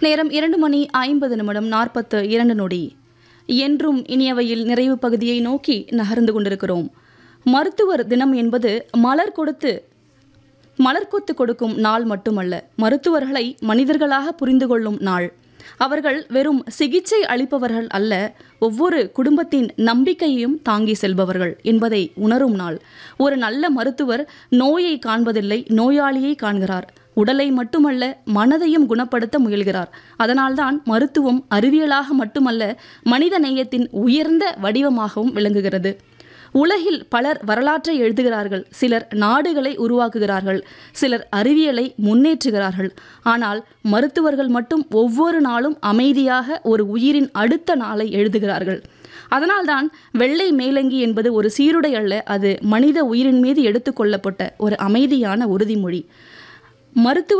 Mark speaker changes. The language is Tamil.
Speaker 1: நேரம் இரண்டு மணி ஐம்பது நிமிடம் நாற்பத்து இரண்டு நொடி என்றும் இனியவையில் நிறைவு பகுதியை நோக்கி நகர்ந்து கொண்டிருக்கிறோம் மருத்துவர் தினம் என்பது மலர் கொடுத்து மலர் கொத்து கொடுக்கும் நாள் மட்டுமல்ல மருத்துவர்களை மனிதர்களாக புரிந்து கொள்ளும் நாள் அவர்கள் வெறும் சிகிச்சை அளிப்பவர்கள் அல்ல ஒவ்வொரு குடும்பத்தின் நம்பிக்கையையும் தாங்கி செல்பவர்கள் என்பதை உணரும் நாள் ஒரு நல்ல மருத்துவர் நோயை காண்பதில்லை நோயாளியை காண்கிறார் உடலை மட்டுமல்ல மனதையும் குணப்படுத்த முயல்கிறார் அதனால்தான் மருத்துவம் அறிவியலாக மட்டுமல்ல மனித நேயத்தின் உயர்ந்த வடிவமாகவும் விளங்குகிறது உலகில் பலர் வரலாற்றை எழுதுகிறார்கள் சிலர் நாடுகளை உருவாக்குகிறார்கள் சிலர் அறிவியலை முன்னேற்றுகிறார்கள் ஆனால் மருத்துவர்கள் மட்டும் ஒவ்வொரு நாளும் அமைதியாக ஒரு உயிரின் அடுத்த நாளை எழுதுகிறார்கள் அதனால்தான் வெள்ளை மேலங்கி என்பது ஒரு சீருடை அல்ல அது மனித உயிரின் மீது எடுத்துக்கொள்ளப்பட்ட ஒரு அமைதியான உறுதிமொழி மருத்துவ